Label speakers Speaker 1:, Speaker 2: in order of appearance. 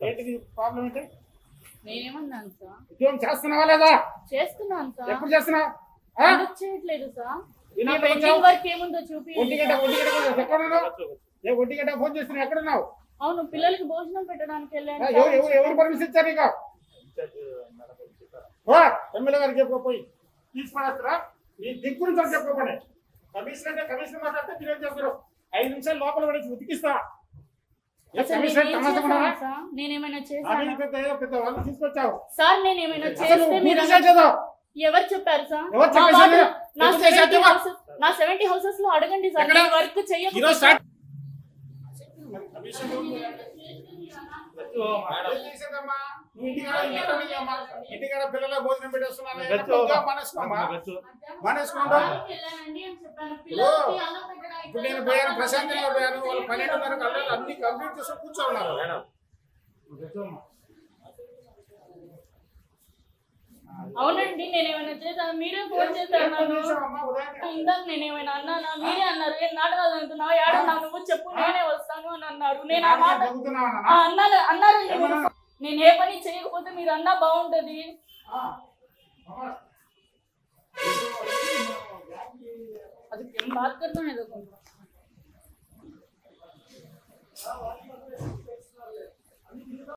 Speaker 1: ఏంటిది ప్రాబ్లం ఏంటి
Speaker 2: నేనేమన్నాను సార్
Speaker 1: ఉద్యోగం చేస్తున్నావా లేదా
Speaker 2: చేస్తున్నాను సార్
Speaker 1: ఎప్పుడు చేస్తున్నావు ఆ?
Speaker 2: ఎందుకు చేయట్లేదు సార్
Speaker 1: ఈ
Speaker 2: మీ
Speaker 1: నెంబర్
Speaker 2: పెండింగ్
Speaker 1: వచ్చావు?
Speaker 2: వర్క్ ఏముందో చూపి
Speaker 1: ఒంటి గంట ఒంటి గంట కూడా ఎక్కడ ఉన్నావు ఏ ఒంటి గంట ఫోన్ చేస్తున్నావు ఎక్కడ ఉన్నావు
Speaker 2: అవును పిల్లలకి భోజనం పెట్టడానికి
Speaker 1: ఆ,
Speaker 2: వెళ్ళాను
Speaker 1: ఎవరు
Speaker 2: సార్.
Speaker 1: ఎవరు ఎవరు పర్మిషన్ ఇచ్చారు నీకు ఓ, ఎమ్మెల్యే గారికి చెప్పుకోపోయి తీసుకురాస్తారా ఈ దిక్కు నుంచి చెప్పుకోపండి కమిషనర్ అంటే కమిషనర్ మాట్లాడితే మీరు ఏం చేస్తారు ఐదు నిమిషాలు లోపల పడేసి ఉతికిస్తా ఏ
Speaker 2: అసలు
Speaker 1: కమిషనర్
Speaker 2: నేనేం
Speaker 1: తమాషా
Speaker 2: చేశాను
Speaker 1: ఉన్నారా?
Speaker 2: సార్? నేనేమైనా
Speaker 1: అది
Speaker 2: చేశాను
Speaker 1: పెద్ద ఏదో పెద్ద వాళ్ళు తీసుకొచ్చావు
Speaker 2: సార్ నేనేమైనా
Speaker 1: అసలు
Speaker 2: చేస్తే మీరు
Speaker 1: పూర్తి చేయలేదు.
Speaker 2: ఎవరు చెప్పారు సార్
Speaker 1: ఎవరు
Speaker 2: నా
Speaker 1: చెప్పేశారు?
Speaker 2: వార్డు- నా
Speaker 1: ఎందుకు చేశారు
Speaker 2: 70
Speaker 1: చెప్పు?
Speaker 2: houses- నా సెవెంటీ హౌసెస్ లో అడగండి సార్
Speaker 1: ఎక్కడ?
Speaker 2: వర్క్ చేయకపోతే
Speaker 1: ఈరోజు స్టార్ట్ నువ్వు ఇంటికాడ ఇంటికాడ ఇయ్యమ్మా. ఇంటికాడ పిల్లల భోజనం పెట్టేస్తున్నాను మనసుకోమ్మా మనసుకోండా
Speaker 2: వెళ్ళానండి అని చెప్పాను.
Speaker 1: ఓ.
Speaker 2: పిల్లలకి అన్నం పెట్టడానికి
Speaker 1: ఇప్పుడు నేను పోయాను ప్రశాంత్ నగర్ పోయాను వాళ్ళు పన్నెండున్నర కల్లా అన్ని కంప్లీట్ చేసి కూర్చోన్నారు
Speaker 2: అవునండి నేనేమైనా చేశాను మీరే ఫోన్ చేశారు నన్ను ఇందాక నేనేమైనా అన్నానా మీరే అన్నారు ఏం నాటకాలు అంటున్నావు ఏడున్నావు నువ్వు చెప్పు నేనే వస్తాను అని అన్నారు నేను ఆ మాట ఆ, అన్నారు అన్నారండి మీరు. నేను ఏ పని చేయకపోతే మీరు అన్నా బాగుంటది అది బాత్ करता है देखो